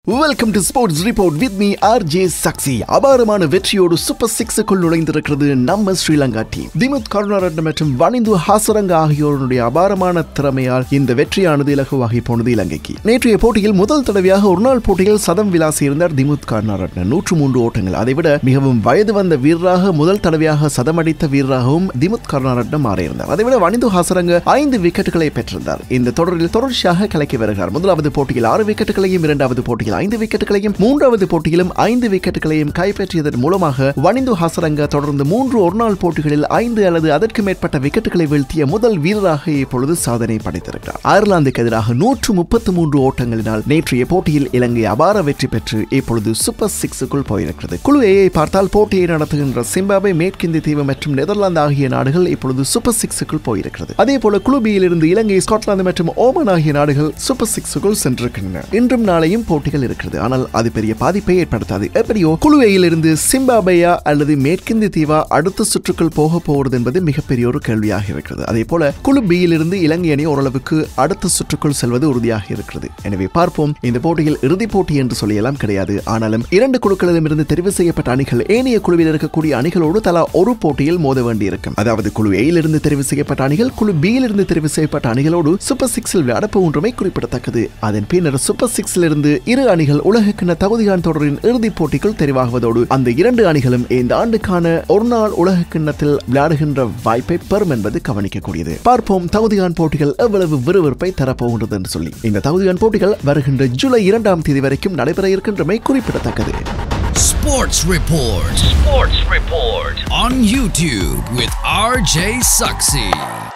Welcome to sports report with me RJ ஜே சக்சி அபாரமான வெற்றியோடு சூப்பர் சிக்ஸுக்குள் நுழைந்திருக்கிறது நம்ம ஸ்ரீலங்கா டீம் திமுத் கருணாரட்ன மற்றும் வனிந்து ஹாசரங்க ஆகியோருடைய அபாரமான திறமையால் இந்த வெற்றியானது இலகுவாகி போனது இலங்கைக்கு நேற்றைய போட்டியில் முதல் தடவையாக ஒருநாள் போட்டியில் சதம் விளாசி இருந்தார் திமுத் கருணாரட்ன நூற்று மூன்று ஓட்டங்கள் அதைவிட மிகவும் வயது வந்த வீரராக முதல் தடவையாக சதமடித்த வீரராகவும் திமுத் கருணாரட்னம் மாறியிருந்தார் அதைவிட வனிந்து ஹாசரங்க ஐந்து விக்கெட்டுகளை பெற்றிருந்தார் இந்த தொடரில் தொடர்ச்சியாக கலக்கி வருகிறார் முதலாவது போட்டியில் ஆறு விக்கெட்டுகளையும் இரண்டாவது போட்டியில் ஐந்து விக்கெட்டுகளையும் மூன்றாவது போட்டியிலும் ஐந்து விக்கெட்டுகளையும் கைப்பற்றியதன் மூலமாக வனிந்து ஹாசரங்க தொடர்ந்து மூன்று ஒருநாள் போட்டிகளில் ஐந்து அல்லது அதற்கு மேற்பட்ட விக்கெட்டுகளை வீழ்த்திய முதல் வீரராக இப்பொழுது சாதனை படைத்திருக்கிறார் அயர்லாந்துக்கு எதிராக நூற்று முப்பத்து மூன்று ஓட்டங்களினால் நேற்றைய போட்டியில் இலங்கை அபார வெற்றி பெற்று இப்பொழுது சூப்பர் சிக்ஸுக்குள் போயிருக்கிறது குழு ஏயை பார்த்தால் போட்டியை நடத்துகின்ற சிம்பாபே மேற்கிந்திய தீவு மற்றும் நெதர்லாந்து ஆகிய நாடுகள் இப்பொழுது சூப்பர் சிக்ஸுக்குள் போயிருக்கிறது அதே போல குழு பியில் இருந்து இலங்கை ஸ்காட்லாந்து மற்றும் ஓமன் ஆகிய நாடுகள் சூப்பர் சிக்ஸுக்குள் சென்றிருக்கின்றன இன்றும் நாளையும் போட்டிகள் இருக்கிறது ஆனால் அது பெரிய பாதிப்பை ஏற்படுத்தாது எப்படியோ குழு ஏயில் இருந்து சிம்பாபேயா அல்லது மேற்கிந்திய தீவா அடுத்த சுற்றுக்குள் போக போவது என்பது மிகப்பெரிய ஒரு கேள்வியாக இருக்கிறது அதே போல குழு பியில் இருந்து இலங்கை அணி ஓரளவுக்கு அடுத்த சுற்றுக்குள் செல்வது உறுதியாக இருக்கிறது எனவே பார்ப்போம் இந்த போட்டியில் இறுதிப் போட்டி என்று சொல்லியெல்லாம் கிடையாது ஆனாலும் இரண்டு குழுக்களிடமிருந்து தெரிவு செய்யப்பட்ட அணிகள் ஏனைய குழுவில் இருக்கக்கூடிய அணிகளோடு தலா ஒரு போட்டியில் மோத வேண்டியிருக்கும் அதாவது குழு ஏயில் இருந்து தெரிவு செய்யப்பட்ட அணிகள் குழு பியில் இருந்து தெரிவு செய்யப்பட்ட அணிகளோடு சூப்பர் சிக்ஸில் விளையாட போகின்றமை குறிப்பிடத்தக்கது அதன் பின்னர் சூப்பர் சிக்ஸில் இருந்து இரு அணிகள் உலகக்கிண தகுதிகான் தொடரின் இறுதிப் போட்டிக்குள் தெரிவாகுவதோடு அந்த இரண்டு அணிகளும் இந்த ஆண்டுக்கான ஒரு நாள் உலக கிண்ணத்தில் விளையாடுகின்ற வாய்ப்பை பெறும் என்பது கவனிக்கக்கூடியது பார்ப்போம் தகுதிகான் போட்டிகள் எவ்வளவு விறுவிறுப்பை தரப்போகின்றது என்று சொல்லி இந்த தகுதிகான் போட்டிகள் வருகின்ற ஜூலை இரண்டாம் தேதி வரைக்கும் நடைபெற இருக்கின்றமை குறிப்பிடத்தக்கது Sports Report. Sports Report. On YouTube with RJ Sucksy.